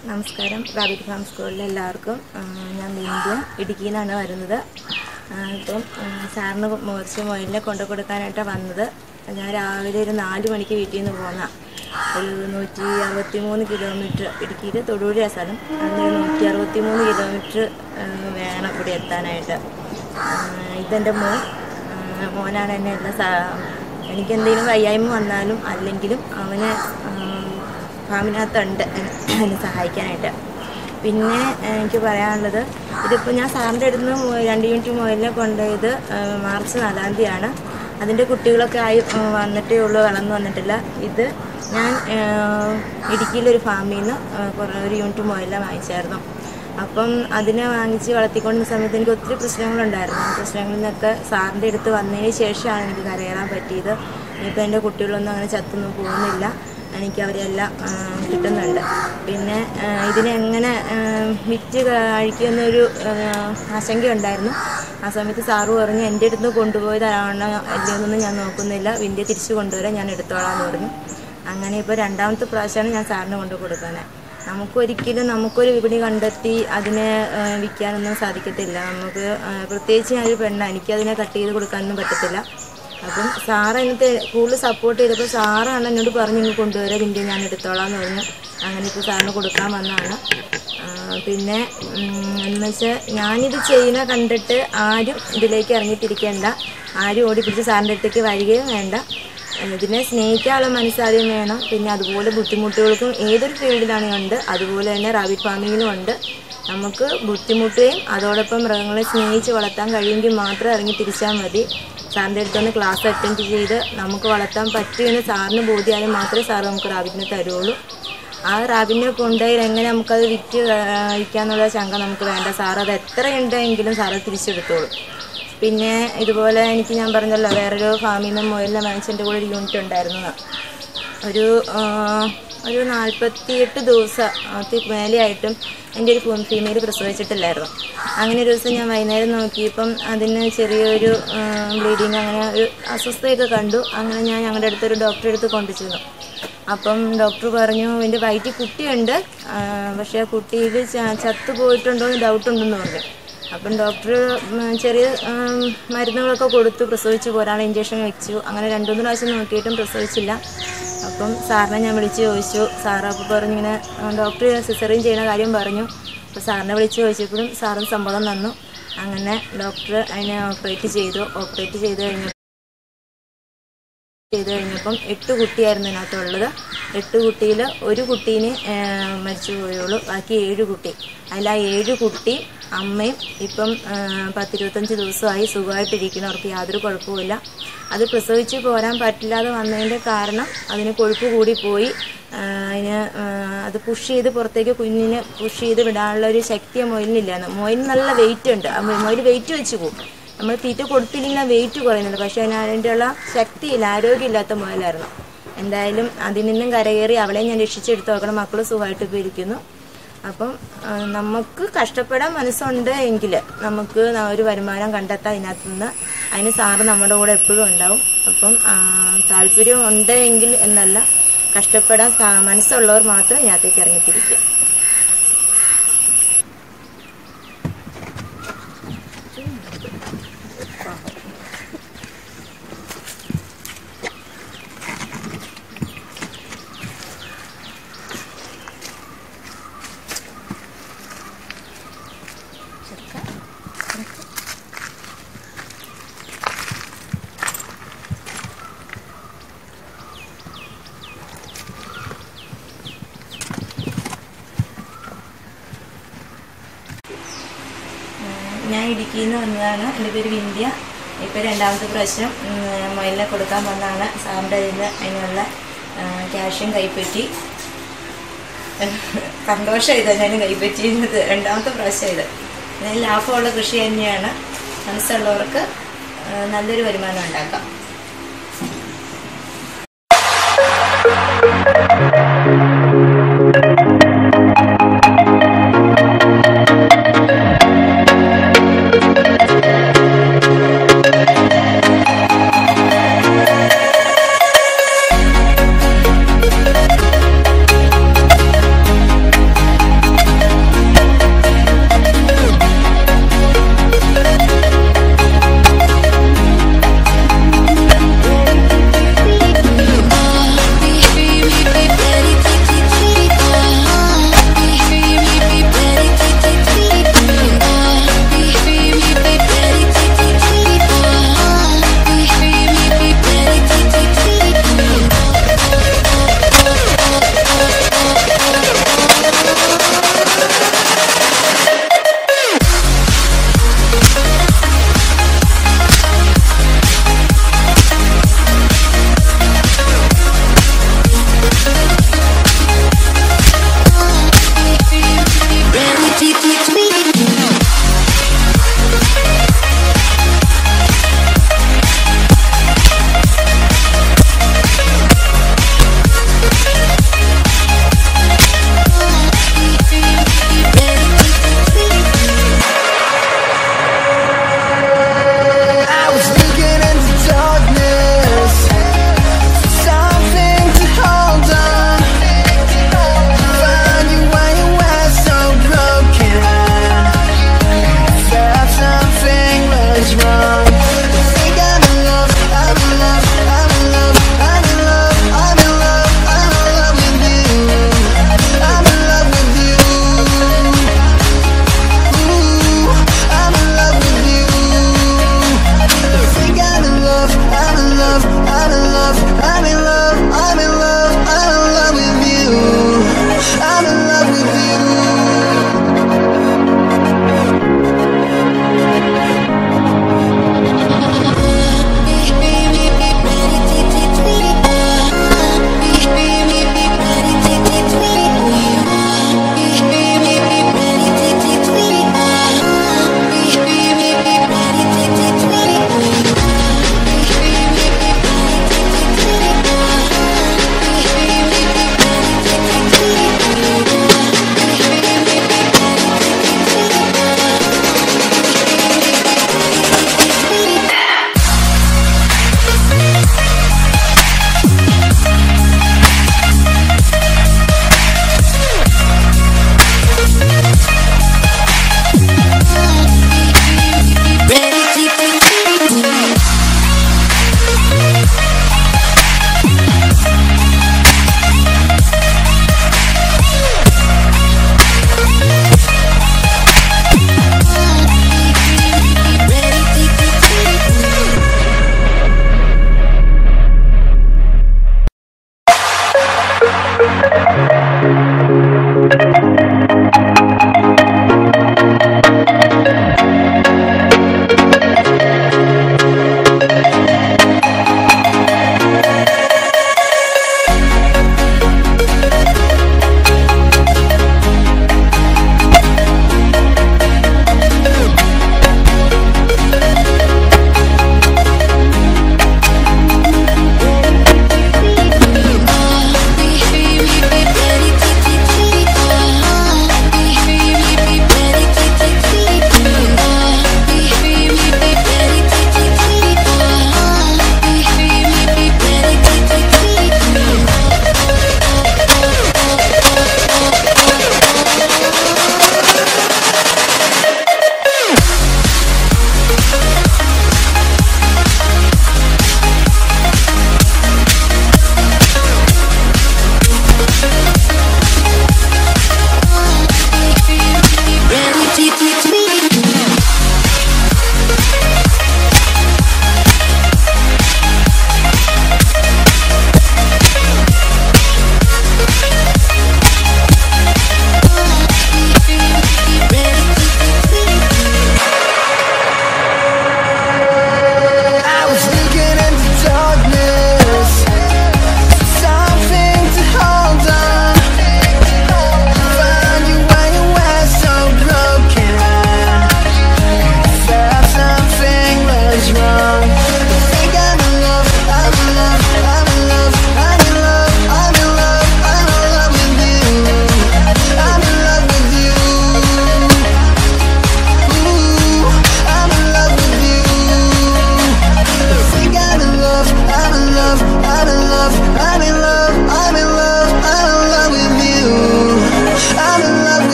നമസ്കാരം rabbit farm സ്കൂളിലെ എല്ലാവർക്കും ആ, ഞാൻ ബിന്ദു ഇടുക്കിയിൽ നിന്നാണ് വരുന്നത് ആ, ഇപ്പം ആ, സാറിന് മോർച്ച് മൊയിലിനെ കൊണ്ടു കൊടുക്കാനായിട്ടാണ് വന്നത് ഞാൻ രാവിലെ ഒരു നാല് മണിക്ക് വീട്ടിൽ നിന്ന് പോന്ന ഒരു നൂറ്റി അറുപത്തി മൂന്ന് കിലോമീറ്റർ ഇടുക്കിയിൽ തൊടുപുഴ സ്ഥലം അതിന് നൂറ്റി അറുപത്തി മൂന്ന് കിലോമീറ്റർ ആ, വേണം ഇവിടെ എത്താനായിട്ട് ആ, ഇതെൻ്റെ മോൻ ആ, മോനാണ് എന്നെ എല്ലാ സാ എനിക്ക് എന്തെങ്കിലും വയ്യായ്മ വന്നാലും അല്ലെങ്കിലും അവന് ആ, ഫാമിനകത്തുണ്ട് എന്നെ സഹായിക്കാനായിട്ട് പിന്നെ ഏഹ്, എനിക്ക് പറയാനുള്ളത് ഇതിപ്പോൾ ഞാൻ സാറിൻ്റെ അടുത്ത് നിന്ന് മു- രണ്ട് യൂണിറ്റ് മുയലിനെ കൊണ്ടുപോയത് ഏഹ്, മാർച്ച് നാലാം തീയതിയാണ് അതിൻ്റെ കുട്ടികളൊക്കെ ആയി ഏഹ്, വന്നിട്ടേ ഉള്ളൂ വളർന്നു വന്നിട്ടില്ല ഇത് ഞാൻ ഏഹ്, ഇടുക്കിയിലൊരു ഫാമിൽ നിന്ന് ഏഹ്, കുറേ ഒരു യൂണിറ്റ് മുയലിനെ വാങ്ങിച്ചായിരുന്നു അപ്പം അതിനെ വാങ്ങിച്ച് വളർത്തിക്കൊണ്ടിരുന്ന സമയത്ത് എനിക്ക് ഒത്തിരി പ്രശ്നങ്ങളുണ്ടായിരുന്നു ആ പ്രശ്നങ്ങളിൽ നിന്നൊക്കെ സാറിൻ്റെ അടുത്ത് വന്നതിന് ശേഷമാണ് എനിക്ക് കരകയറാൻ പറ്റിയത് ഇനിയിപ്പോൾ എൻ്റെ കുട്ടികളൊന്നും അങ്ങനെ ചത്തൊന്നും പോകുന്നില്ല എനിക്ക് അവരെല്ലാം ആ, കിട്ടുന്നുണ്ട് പിന്നെ ആ, ഇതിനെ എങ്ങനെ ആ, വിറ്റ് കഴിക്കുമെന്നൊരു ആ, ആശങ്കയുണ്ടായിരുന്നു ആ സമയത്ത് സാറ് പറഞ്ഞു എൻ്റെ അടുത്ത് കൊണ്ടുപോയതാണോ അല്ലയോന്നൊന്നും ഞാൻ നോക്കുന്നില്ല വിന്ധ്യ തിരിച്ചു കൊണ്ടുവരാൻ ഞാൻ എടുത്തോളാം എന്ന് പറഞ്ഞു അങ്ങനെ ഇപ്പോൾ രണ്ടാമത്തെ പ്രാവശ്യമാണ് ഞാൻ സാറിന് കൊണ്ടു കൊടുക്കാനാണ് നമുക്കൊരിക്കലും നമുക്കൊരു വിപണി കണ്ടെത്തി അതിനെ ആ, വിൽക്കാനൊന്നും സാധിക്കത്തില്ല നമുക്ക് ആ, പ്രത്യേകിച്ച് ഞാനൊരു പെണ്ണാണ് എനിക്കതിനെ കട്ട് ചെയ്ത് കൊടുക്കാനൊന്നും പറ്റത്തില്ല അപ്പം സാറ് എന്നിട്ട് കൂടുതൽ സപ്പോർട്ട് ചെയ്തപ്പോൾ സാറാണ് എന്നോട് പറഞ്ഞു ഇങ്ങ് കൊണ്ടുവരാം ഇതിൻ്റെ ഞാൻ എടുത്തോളാം എന്ന് പറഞ്ഞു അങ്ങനെ ഇപ്പോൾ സാറിന് കൊടുക്കാൻ വന്നതാണ് ആ, പിന്നെ ഉം, എന്ന് വെച്ചാൽ ഞാനിത് ചെയ്യുന്ന കണ്ടിട്ട് ആരും ഇതിലേക്ക് ഇറങ്ങിത്തിരിക്കേണ്ട ആരും ഓടി പിടിച്ച് സാറിൻ്റെ അടുത്തേക്ക് വരികയും വേണ്ട ഇതിനെ സ്നേഹിക്കാനുള്ള മനസ്സാദ്യം വേണം പിന്നെ അതുപോലെ ബുദ്ധിമുട്ടുകൾക്കും ഏതൊരു ഫീൽഡിലാണെങ്കിൽ ഉണ്ട് അതുപോലെ തന്നെ റാബിറ്റ് ഫാമിങ്ങിലും ഉണ്ട് നമുക്ക് ബുദ്ധിമുട്ടുകയും അതോടൊപ്പം മൃഗങ്ങളെ സ്നേഹിച്ച് വളർത്താൻ കഴിയുമെങ്കിൽ മാത്രം ഇറങ്ങി തിരിച്ചാൽ മതി സാറിൻ്റെ അടുത്തൊന്ന് ക്ലാസ് അറ്റൻഡ് ചെയ്ത് നമുക്ക് വളർത്താൻ പറ്റുമെന്ന് സാറിന് ബോധ്യമായാൽ മാത്രമേ സാറ് നമുക്ക് റാബിറ്റിനെ തരുള്ളൂ ആ റാബിനെ കൊണ്ടുപോയി എങ്ങനെ നമുക്കത് വിറ്റ് വിൽക്കാന്നുള്ള ശങ്ക നമുക്ക് വേണ്ട സാർ അത് എത്ര ഉണ്ടെങ്കിലും സാറ് തിരിച്ചെടുത്തോളൂ പിന്നെ ഇതുപോലെ എനിക്ക് ഞാൻ പറഞ്ഞല്ലോ വേറൊരു ഫാമിൽ നിന്ന് മുയലിനെ വാങ്ങിച്ചതിൻ്റെ കൂടെ ഒരു യൂണിറ്റ് ഉണ്ടായിരുന്നു ഒരു ആ, ഒരു നാൽപ്പത്തിയെട്ട് ദിവസത്തി മേലെയായിട്ടും എൻ്റെ ഒരു ഫീമെയിൽ പ്രസവിച്ചിട്ടില്ലായിരുന്നു അങ്ങനെ ഒരു ദിവസം ഞാൻ വൈകുന്നേരം നോക്കിയപ്പം അതിന് ചെറിയൊരു ബ്ലീഡിങ് അങ്ങനെ ഒരു അസ്വസ്ഥതയൊക്കെ കണ്ടു അങ്ങനെ ഞാൻ ഞങ്ങളുടെ അടുത്തൊരു ഡോക്ടറെ അടുത്ത് കൊണ്ടുചെന്നു അപ്പം ഡോക്ടർ പറഞ്ഞു എൻ്റെ വയറ്റിൽ കുട്ടിയുണ്ട് ആ, പക്ഷേ ആ കുട്ടിയിൽ ച- ചത്തു പോയിട്ടുണ്ടോ എന്ന് ഡൗട്ട് ഉണ്ടെന്ന് പറഞ്ഞു അപ്പം ഡോക്ടർ ഉം, ചെറിയ ഉം, മരുന്നുകളൊക്കെ കൊടുത്തു പ്രസവിച്ചു പോരാണ് ഇഞ്ചക്ഷൻ വെച്ചു അങ്ങനെ രണ്ടു മൂന്ന് പ്രാവശ്യം നോക്കിയിട്ടും പ്രസവിച്ചില്ല അപ്പം സാറിനെ ഞാൻ വിളിച്ച് ചോദിച്ചു സാറ് അപ്പോൾ പറഞ്ഞു ഇങ്ങനെ ഡോക്ടർ സിസറിൻ ചെയ്യുന്ന കാര്യം പറഞ്ഞു അപ്പോൾ സാറിനെ വിളിച്ച് ചോദിച്ചപ്പോഴും സാറും സമ്മതം തന്നു അങ്ങനെ ഡോക്ടർ അതിനെ ഓപ്പറേറ്റ് ചെയ്തു ഓപ്പറേറ്റ് ചെയ്ത് കഴിഞ്ഞപ്പോൾ ചെയ്ത് കഴിഞ്ഞപ്പം എട്ട് കുട്ടിയായിരുന്നു ഇതിനകത്തുള്ളത് എട്ട് കുട്ടിയിൽ ഒരു കുട്ടീനെ ആ, മരിച്ചു പോയുള്ളൂ ബാക്കി ഏഴ് കുട്ടി അതിൽ ആ ഏഴ് കുട്ടി അമ്മയും ഇപ്പം ആ, പത്തിരുപത്തഞ്ച് ദിവസമായി സുഖമായിട്ടിരിക്കുന്നു അവർക്ക് യാതൊരു കുഴപ്പമില്ല അത് പ്രസവിച്ച് പോരാൻ പറ്റില്ലാതെ വന്നതിൻ്റെ കാരണം അതിന് കൊഴുപ്പ് കൂടി പോയി ആ, അതിന് ആ, അത് പുഷ് ചെയ്ത് പുറത്തേക്ക് കുഞ്ഞിനെ പുഷ് ചെയ്ത് വിടാനുള്ള ഒരു ശക്തി ആ മൊയിലിനില്ലായിരുന്നു മൊയിലിന് നല്ല വെയിറ്റ് ഉണ്ട് ആ മൊയിൽ വെയിറ്റ് വെച്ച് പോകും നമ്മൾ തീറ്റ കൊടുത്തില്ലെങ്കിൽ ആ വെയിറ്റ് കുറയുന്നുണ്ട് പക്ഷേ അതിന് അതിൻ്റെയുള്ള ശക്തിയില്ല ആരോഗ്യമില്ലാത്ത മുതലായിരുന്നു എന്തായാലും അതിൽ നിന്നും കരകയറി അവളെ ഞാൻ രക്ഷിച്ചെടുത്ത് നോക്കണം മക്കൾ സുഖമായിട്ട് ഇപ്പോൾ ഇരിക്കുന്നു അപ്പം ആ, നമുക്ക് കഷ്ടപ്പെടാൻ മനസ്സുണ്ട് എങ്കിൽ നമുക്ക് ന- ഒരു വരുമാനം കണ്ടെത്താം ഇതിനകത്ത് നിന്ന് അതിന് സാറ് നമ്മുടെ കൂടെ എപ്പോഴും ഉണ്ടാവും അപ്പം ആ, താല്പര്യം ഉണ്ട് എങ്കിൽ എന്നല്ല കഷ്ടപ്പെടാൻ സാ- മനസ്സുള്ളവർ മാത്രം ഇതിനകത്തേക്ക് ഇറങ്ങിത്തിരിക്കുക ഞാൻ ഇടുക്കിയിൽ നിന്ന് വന്നതാണ് എൻ്റെ പേര് വിന്ധ്യ ഇപ്പോൾ രണ്ടാമത്തെ പ്രാവശ്യം ഉം, മൊയിലിനെ കൊടുക്കാൻ വന്നതാണ് സാറിൻ്റെ കയ്യിൽ നിന്ന് അതിനുള്ള ആ, ക്യാഷും കൈപ്പറ്റി സന്തോഷം ഇത് ഞാൻ കൈപ്പറ്റിയിരുന്നത് രണ്ടാമത്തെ പ്രാവശ്യം ഇത് ഇതിന് ലാഭമുള്ള കൃഷി തന്നെയാണ് മനസ്സുള്ളവർക്ക് ആ, നല്ലൊരു വരുമാനം ഉണ്ടാക്കാം